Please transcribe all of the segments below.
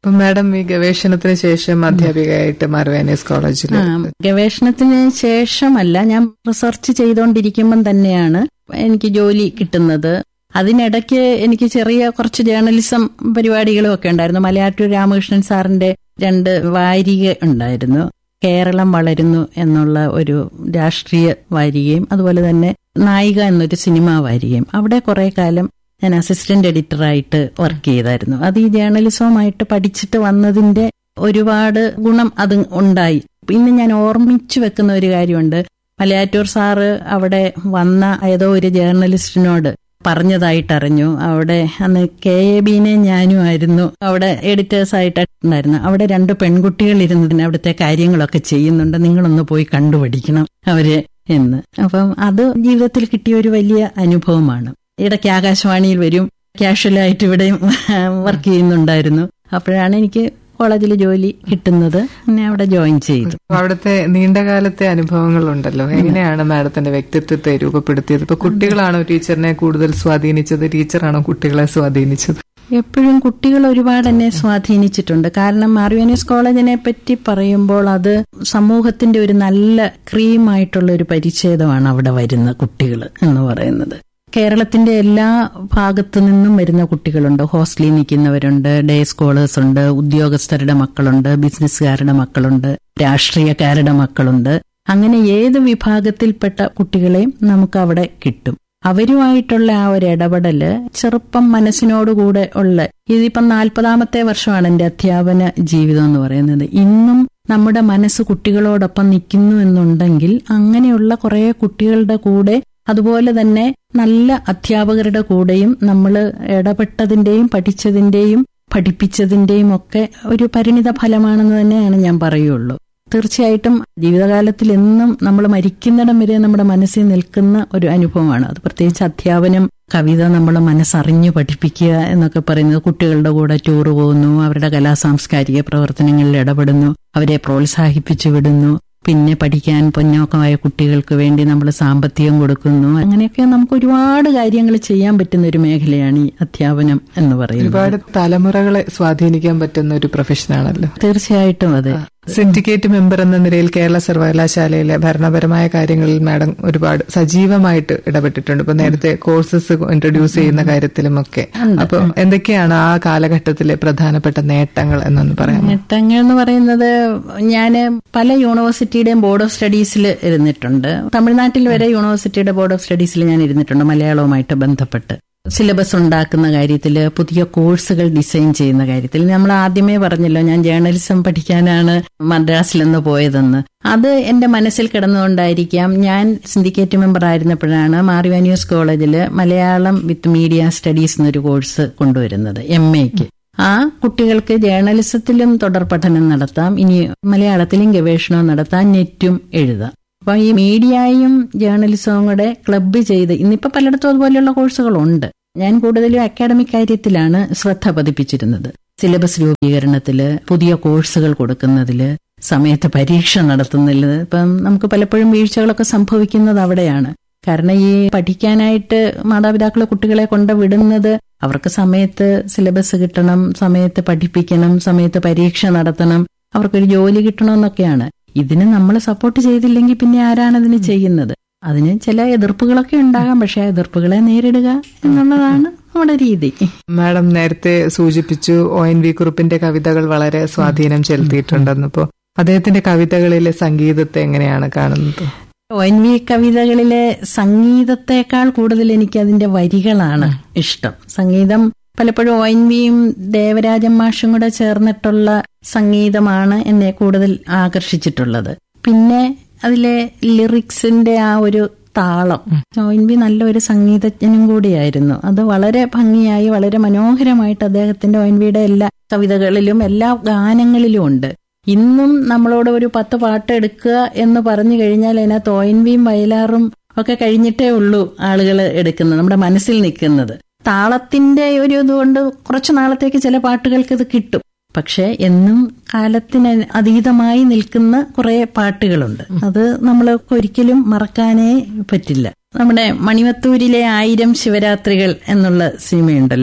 അപ്പൊ മാഡം ഈ ഗവേഷണത്തിന് ശേഷം അധ്യാപികയായിട്ട് മാർവാനീസ് കോളേജിൽ ആ, ഗവേഷണത്തിന് ശേഷമല്ല ഞാൻ റിസർച്ച് ചെയ്തുകൊണ്ടിരിക്കുമ്പം തന്നെയാണ് എനിക്ക് ജോലി കിട്ടുന്നത് അതിനിടയ്ക്ക് എനിക്ക് ചെറിയ കുറച്ച് ജേർണലിസം പരിപാടികളും ഒക്കെ ഉണ്ടായിരുന്നു മലയാറ്റൂർ രാമകൃഷ്ണൻ സാറിന്റെ രണ്ട് വാരിക ഉണ്ടായിരുന്നു കേരളം വളരുന്നു എന്നുള്ള ഒരു രാഷ്ട്രീയ വാരികയും അതുപോലെ തന്നെ നായിക എന്നൊരു സിനിമാ വാരികയും അവിടെ കുറെ കാലം ഞാൻ അസിസ്റ്റന്റ് എഡിറ്ററായിട്ട് വർക്ക് ചെയ്തായിരുന്നു അത് ഈ ജേർണലിസവുമായിട്ട് പഠിച്ചിട്ട് വന്നതിന്റെ ഒരുപാട് ഗുണം അത് ഉണ്ടായി ഇന്ന് ഞാൻ ഓർമ്മിച്ചു വെക്കുന്ന ഒരു കാര്യമുണ്ട് മലയാറ്റൂർ സാറ് അവിടെ വന്ന ഏതോ ഒരു ജേർണലിസ്റ്റിനോട് പറഞ്ഞതായിട്ട് അറിഞ്ഞു അവിടെ അന്ന് കെ എ ബിനെ ഞാനുമായിരുന്നു അവിടെ എഡിറ്റേഴ്സ് ആയിട്ടുണ്ടായിരുന്നു അവിടെ രണ്ട് പെൺകുട്ടികൾ ഇരുന്നതിന് അവിടുത്തെ കാര്യങ്ങളൊക്കെ ചെയ്യുന്നുണ്ട് നിങ്ങളൊന്ന് പോയി കണ്ടുപഠിക്കണം അവര് എന്ന് അപ്പം അത് ജീവിതത്തിൽ കിട്ടിയ ഒരു വലിയ അനുഭവമാണ് ഇടയ്ക്ക് ആകാശവാണിയിൽ വരും കാഷ്വലായിട്ട് ഇവിടെയും വർക്ക് ചെയ്യുന്നുണ്ടായിരുന്നു അപ്പോഴാണ് എനിക്ക് കോളേജിൽ ജോലി കിട്ടുന്നത് പിന്നെ അവിടെ ജോയിൻ ചെയ്തു അപ്പൊ അവിടുത്തെ നീണ്ടകാലത്തെ അനുഭവങ്ങളുണ്ടല്ലോ എങ്ങനെയാണ് മാഡത്തിന്റെ വ്യക്തിത്വത്തെ രൂപപ്പെടുത്തിയത് ഇപ്പൊ കുട്ടികളാണോ ടീച്ചറിനെ കൂടുതൽ സ്വാധീനിച്ചത് ടീച്ചറാണോ കുട്ടികളെ സ്വാധീനിച്ചത് എപ്പോഴും കുട്ടികൾ ഒരുപാട് എന്നെ സ്വാധീനിച്ചിട്ടുണ്ട് കാരണം മാർവിയനീസ് കോളേജിനെ പറ്റി പറയുമ്പോൾ അത് സമൂഹത്തിന്റെ ഒരു നല്ല ക്രീമായിട്ടുള്ള ഒരു പരിച്ഛേദമാണ് അവിടെ വരുന്ന കുട്ടികൾ എന്ന് പറയുന്നത് കേരളത്തിന്റെ എല്ലാ ഭാഗത്തു നിന്നും വരുന്ന കുട്ടികളുണ്ട് ഹോസ്റ്റലിൽ നിൽക്കുന്നവരുണ്ട് ഡേ സ്കോളേഴ്സ് ഉണ്ട് ഉദ്യോഗസ്ഥരുടെ മക്കളുണ്ട് ബിസിനസ്സുകാരുടെ മക്കളുണ്ട് രാഷ്ട്രീയക്കാരുടെ മക്കളുണ്ട് അങ്ങനെ ഏത് വിഭാഗത്തിൽപ്പെട്ട കുട്ടികളെയും നമുക്ക് അവിടെ കിട്ടും അവരുമായിട്ടുള്ള ആ ഒരു ഇടപെടല് ചെറുപ്പം മനസ്സിനോടുകൂടെ ഉള്ള ഇതിപ്പം നാൽപ്പതാമത്തെ വർഷമാണ് എന്റെ അധ്യാപന ജീവിതം എന്ന് പറയുന്നത് ഇന്നും നമ്മുടെ മനസ്സ് കുട്ടികളോടൊപ്പം നിൽക്കുന്നു എന്നുണ്ടെങ്കിൽ അങ്ങനെയുള്ള കുറെ കുട്ടികളുടെ കൂടെ അതുപോലെ തന്നെ നല്ല അധ്യാപകരുടെ കൂടെയും നമ്മൾ ഇടപെട്ടതിന്റെയും പഠിച്ചതിന്റെയും പഠിപ്പിച്ചതിന്റെയും ഒക്കെ ഒരു പരിണിത ഫലമാണെന്ന് തന്നെയാണ് ഞാൻ പറയുള്ളൂ തീർച്ചയായിട്ടും ജീവിതകാലത്തിൽ എന്നും നമ്മൾ മരിക്കുന്നിടം വരെ നമ്മുടെ മനസ്സിൽ നിൽക്കുന്ന ഒരു അനുഭവമാണ് അത് പ്രത്യേകിച്ച് അധ്യാപനം കവിത നമ്മൾ മനസ്സറിഞ്ഞു പഠിപ്പിക്കുക എന്നൊക്കെ പറയുന്നത് കുട്ടികളുടെ കൂടെ ടൂർ പോകുന്നു അവരുടെ കലാ സാംസ്കാരിക പ്രവർത്തനങ്ങളിൽ ഇടപെടുന്നു അവരെ പ്രോത്സാഹിപ്പിച്ചു വിടുന്നു പിന്നെ പഠിക്കാൻ പൊന്നോക്കമായ കുട്ടികൾക്ക് വേണ്ടി നമ്മൾ സാമ്പത്തികം കൊടുക്കുന്നു അങ്ങനെയൊക്കെ നമുക്ക് ഒരുപാട് കാര്യങ്ങൾ ചെയ്യാൻ പറ്റുന്ന ഒരു മേഖലയാണ് ഈ അധ്യാപനം എന്ന് പറയുന്നത് ഒരുപാട് തലമുറകളെ സ്വാധീനിക്കാൻ പറ്റുന്ന ഒരു പ്രൊഫഷനാണല്ലോ തീർച്ചയായിട്ടും അതെ സിൻഡിക്കേറ്റ് മെമ്പർ എന്ന നിലയിൽ കേരള സർവകലാശാലയിലെ ഭരണപരമായ കാര്യങ്ങളിൽ മാഡം ഒരുപാട് സജീവമായിട്ട് ഇടപെട്ടിട്ടുണ്ട് ഇപ്പൊ നേരത്തെ കോഴ്സസ് ഇൻട്രൊഡ്യൂസ് ചെയ്യുന്ന കാര്യത്തിലുമൊക്കെ അപ്പൊ എന്തൊക്കെയാണ് ആ കാലഘട്ടത്തിലെ പ്രധാനപ്പെട്ട നേട്ടങ്ങൾ എന്നൊന്ന് പറയാം നേട്ടങ്ങൾ എന്ന് പറയുന്നത് ഞാൻ പല യൂണിവേഴ്സിറ്റിയുടെയും ബോർഡ് ഓഫ് സ്റ്റഡീസിൽ ഇരുന്നിട്ടുണ്ട് തമിഴ്നാട്ടിൽ വരെ യൂണിവേഴ്സിറ്റിയുടെ ബോർഡ് ഓഫ് സ്റ്റഡീസിൽ ഞാൻ ഇരുന്നിട്ടുണ്ട് മലയാളവുമായിട്ട് ബന്ധപ്പെട്ട് സിലബസ് ഉണ്ടാക്കുന്ന കാര്യത്തിൽ പുതിയ കോഴ്സുകൾ ഡിസൈൻ ചെയ്യുന്ന കാര്യത്തിൽ നമ്മൾ ആദ്യമേ പറഞ്ഞല്ലോ ഞാൻ ജേർണലിസം പഠിക്കാനാണ് മദ്രാസിൽ നിന്ന് പോയതെന്ന് അത് എന്റെ മനസ്സിൽ കിടന്നുകൊണ്ടായിരിക്കാം ഞാൻ സിൻഡിക്കേറ്റ് മെമ്പർ ആയിരുന്നപ്പോഴാണ് മാറിവാന്യൂസ് കോളേജിൽ മലയാളം വിത്ത് മീഡിയ സ്റ്റഡീസ് എന്നൊരു കോഴ്സ് കൊണ്ടുവരുന്നത് എം എക്ക് ആ കുട്ടികൾക്ക് ജേർണലിസത്തിലും തുടർ പഠനം നടത്താം ഇനി മലയാളത്തിലും ഗവേഷണവും നടത്താം നെറ്റും എഴുതാം അപ്പൊ ഈ മീഡിയയും ജേർണലിസവും കൂടെ ക്ലബ്ബ് ചെയ്ത് ഇന്നിപ്പോ പലയിടത്തും അതുപോലെയുള്ള കോഴ്സുകളുണ്ട് ഞാൻ കൂടുതലും അക്കാഡമിക് കാര്യത്തിലാണ് ശ്രദ്ധ പതിപ്പിച്ചിരുന്നത് സിലബസ് രൂപീകരണത്തില് പുതിയ കോഴ്സുകൾ കൊടുക്കുന്നതില് സമയത്ത് പരീക്ഷ നടത്തുന്നതിൽ ഇപ്പം നമുക്ക് പലപ്പോഴും വീഴ്ചകളൊക്കെ സംഭവിക്കുന്നത് അവിടെയാണ് കാരണം ഈ പഠിക്കാനായിട്ട് മാതാപിതാക്കൾ കുട്ടികളെ കൊണ്ട് വിടുന്നത് അവർക്ക് സമയത്ത് സിലബസ് കിട്ടണം സമയത്ത് പഠിപ്പിക്കണം സമയത്ത് പരീക്ഷ നടത്തണം അവർക്കൊരു ജോലി കിട്ടണമെന്നൊക്കെയാണ് ഇതിന് നമ്മൾ സപ്പോർട്ട് ചെയ്തില്ലെങ്കിൽ പിന്നെ ആരാണ് ഇതിന് ചെയ്യുന്നത് അതിന് ചില എതിർപ്പുകളൊക്കെ ഉണ്ടാകാം പക്ഷെ ആ എതിർപ്പുകളെ നേരിടുക എന്നുള്ളതാണ് നമ്മുടെ രീതി മാഡം നേരത്തെ സൂചിപ്പിച്ചു ഒ എൻ വി കുറുപ്പിന്റെ കവിതകൾ വളരെ സ്വാധീനം ചെലുത്തിയിട്ടുണ്ടെന്ന് ഇപ്പോ അദ്ദേഹത്തിന്റെ കവിതകളിലെ സംഗീതത്തെ എങ്ങനെയാണ് കാണുന്നത് ഒ എൻ വി കവിതകളിലെ സംഗീതത്തെക്കാൾ കൂടുതൽ എനിക്ക് അതിന്റെ വരികളാണ് ഇഷ്ടം സംഗീതം പലപ്പോഴും ഒ എൻ വിയും ദേവരാജൻ മാഷും കൂടെ ചേർന്നിട്ടുള്ള സംഗീതമാണ് എന്നെ കൂടുതൽ ആകർഷിച്ചിട്ടുള്ളത് പിന്നെ അതിലെ ലിറിക്സിന്റെ ആ ഒരു താളം ഒ എൻ വി നല്ലൊരു സംഗീതജ്ഞനും കൂടിയായിരുന്നു അത് വളരെ ഭംഗിയായി വളരെ മനോഹരമായിട്ട് അദ്ദേഹത്തിന്റെ ഒ എൻ വിയുടെ എല്ലാ കവിതകളിലും എല്ലാ ഗാനങ്ങളിലും ഉണ്ട് ഇന്നും നമ്മളോട് ഒരു പത്ത് പാട്ട് എടുക്കുക എന്ന് പറഞ്ഞു കഴിഞ്ഞാൽ അതിനകത്ത് ഒ എൻ വിയും വയലാറും ഒക്കെ കഴിഞ്ഞിട്ടേ ഉള്ളൂ ആളുകൾ എടുക്കുന്നത് നമ്മുടെ മനസ്സിൽ നിൽക്കുന്നത് താളത്തിന്റെ ഒരു ഇതുകൊണ്ട് കുറച്ചു നാളത്തേക്ക് ചില പാട്ടുകൾക്ക് ഇത് കിട്ടും പക്ഷെ എന്നും കാലത്തിന് അതീതമായി നിൽക്കുന്ന കുറെ പാട്ടുകളുണ്ട് അത് നമ്മൾ ഒരിക്കലും മറക്കാനേ പറ്റില്ല നമ്മുടെ മണിവത്തൂരിലെ ആയിരം ശിവരാത്രികൾ എന്നുള്ള സിനിമയുണ്ടല്ലോ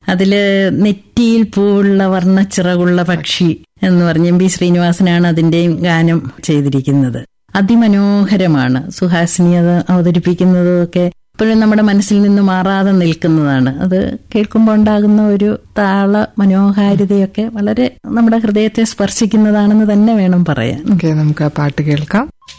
അതില് നെറ്റിയിൽ പൂവുള്ള വർണ്ണച്ചിറകുള്ള പക്ഷി എന്ന് പറഞ്ഞ് എം പി ശ്രീനിവാസനാണ് അതിന്റെയും ഗാനം ചെയ്തിരിക്കുന്നത് അതിമനോഹരമാണ് സുഹാസിനി അത് അവതരിപ്പിക്കുന്നതൊക്കെ ഇപ്പോഴും നമ്മുടെ മനസ്സിൽ നിന്ന് മാറാതെ നിൽക്കുന്നതാണ് അത് കേൾക്കുമ്പോൾ ഉണ്ടാകുന്ന ഒരു താള മനോഹാരിതയൊക്കെ വളരെ നമ്മുടെ ഹൃദയത്തെ സ്പർശിക്കുന്നതാണെന്ന് തന്നെ വേണം പറയാൻ ഓക്കെ നമുക്ക് ആ പാട്ട് കേൾക്കാം